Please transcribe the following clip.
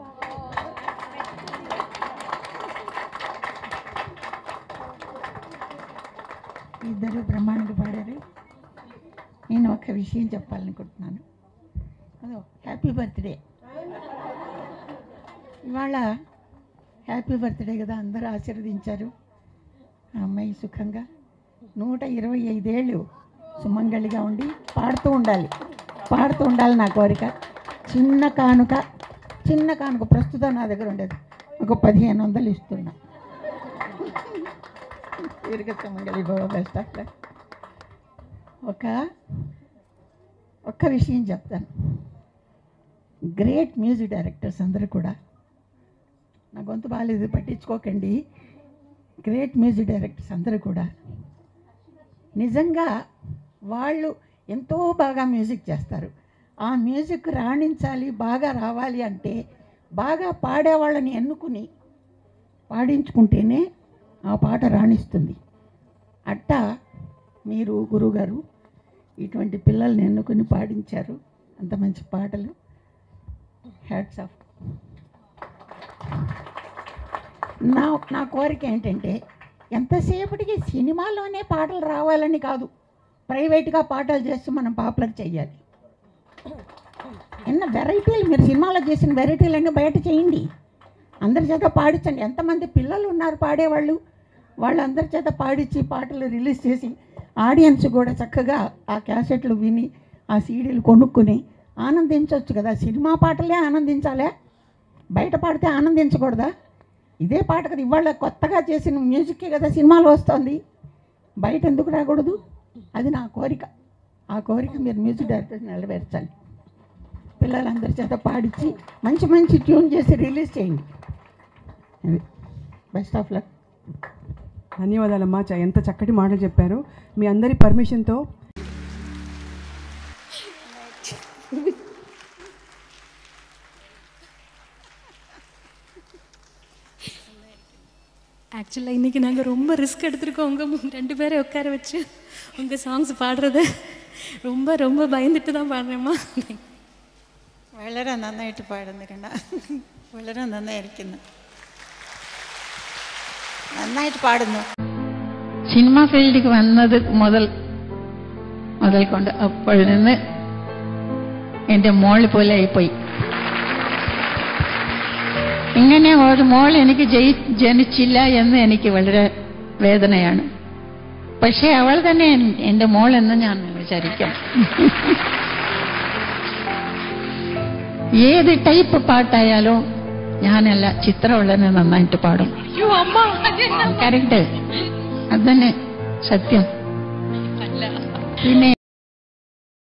ఇద్దరు బ్రహ్మాండంగా పాడారు నేను ఒక విషయం చెప్పాలనుకుంటున్నాను అదో హ్యాపీ బర్త్డే ఇవాళ హ్యాపీ బర్త్డే కదా అందరూ ఆశీర్వదించారు ఆ అమ్మాయి సుఖంగా నూట ఇరవై ఐదేళ్ళు సుమంగళిగా ఉండి పాడుతూ ఉండాలి పాడుతూ ఉండాలి నా కోరిక చిన్న కానుక చిన్న కానుక ప్రస్తుతం నా దగ్గర ఉండేది ఒక పదిహేను వందలు ఇస్తున్నా దీర్ఘ సుమంగళి బాబా బెస్ట్ ఆఫ్ లక్ ఒక ఒక్క విషయం చెప్తాను గ్రేట్ మ్యూజిక్ డైరెక్టర్స్ అందరూ కూడా నా గొంతు బాగాలేదు పట్టించుకోకండి గ్రేట్ మ్యూజిక్ డైరెక్టర్స్ అందరూ కూడా నిజంగా వాళ్ళు ఎంతో బాగా మ్యూజిక్ చేస్తారు ఆ మ్యూజిక్ రాణించాలి బాగా రావాలి అంటే బాగా పాడేవాళ్ళని ఎన్నుకుని పాడించుకుంటేనే ఆ పాట రాణిస్తుంది అట్టా మీరు గురువుగారు ఇటువంటి పిల్లల్ని ఎన్నుకుని పాడించారు అంత మంచి పాటలు హ్యాట్స్ ఆఫ్ నా నా కోరిక ఏంటంటే ఎంతసేపటికి సినిమాలోనే పాటలు రావాలని కాదు ప్రైవేట్గా పాటలు చేసి మనం పాపులర్ చేయాలి ఎన్న వెరైటీలు మీరు సినిమాలో చేసిన వెరైటీలు అన్నీ బయట చేయండి అందరి చేత పాడించండి ఎంతమంది పిల్లలు ఉన్నారు పాడేవాళ్ళు వాళ్ళందరి చేత పాడించి పాటలు రిలీజ్ చేసి ఆడియన్స్ కూడా చక్కగా ఆ క్యాసెట్లు విని ఆ సీడీలు కొనుక్కుని ఆనందించవచ్చు కదా సినిమా పాటలే ఆనందించాలే బయట పాడితే ఆనందించకూడదా ఇదే పాట కదా ఇవాళ కొత్తగా చేసిన మ్యూజిక్కే కదా సినిమాలు వస్తుంది బయట ఎందుకు రాకూడదు అది నా కోరిక ఆ కోరిక మీరు మ్యూజిక్ డైరెక్టర్ నెరవేర్చాలి పిల్లలందరి చేత పాడించి మంచి మంచి ట్యూన్ చేసి రిలీజ్ చేయండి అది బెస్ట్ ఆఫ్ లక్ ధన్యవాదాలమ్మా చ- ఎంత చక్కటి మాటలు చెప్పారు మీ అందరి పర్మిషన్తో ஆக்சுவலாக இன்றைக்கி நாங்கள் ரொம்ப ரிஸ்க் எடுத்திருக்கோம் உங்கள் ரெண்டு பேரும் உட்கார வச்சு உங்கள் சாங்ஸ் பாடுறது ரொம்ப ரொம்ப பயந்துட்டு தான் பாடுறேம்மா വളരെ നന്നായിട്ട് പാടുന്നു കണ്ട വളരെ നന്നായിരിക്കുന്നു നന്നായിട്ട് പാടുന്നു സിനിമ ഫീൽഡിലേക്ക് വന്നത് മുതൽ മുതൽ കൊണ്ട് അപ്പോൾ നിന്ന് എൻ്റെ മോള് പോലെ ആയിപ്പോയി ഇങ്ങനെ ഒരു മോൾ എനിക്ക് ജയി ജനിച്ചില്ല എന്ന് എനിക്ക് വളരെ വേദനയാണ് പക്ഷേ അവൾ തന്നെ എൻ- എൻ്റെ മോൾ എന്ന് ഞാൻ വിചാരിക്കും ഏത് ടൈപ്പ് പാട്ടായാലും ഞാനല്ല ചിത്രമുള്ളതിനെ നന്നായിട്ട് പാടും കറക്റ്റ് അതന്നെ സത്യം പിന്നെ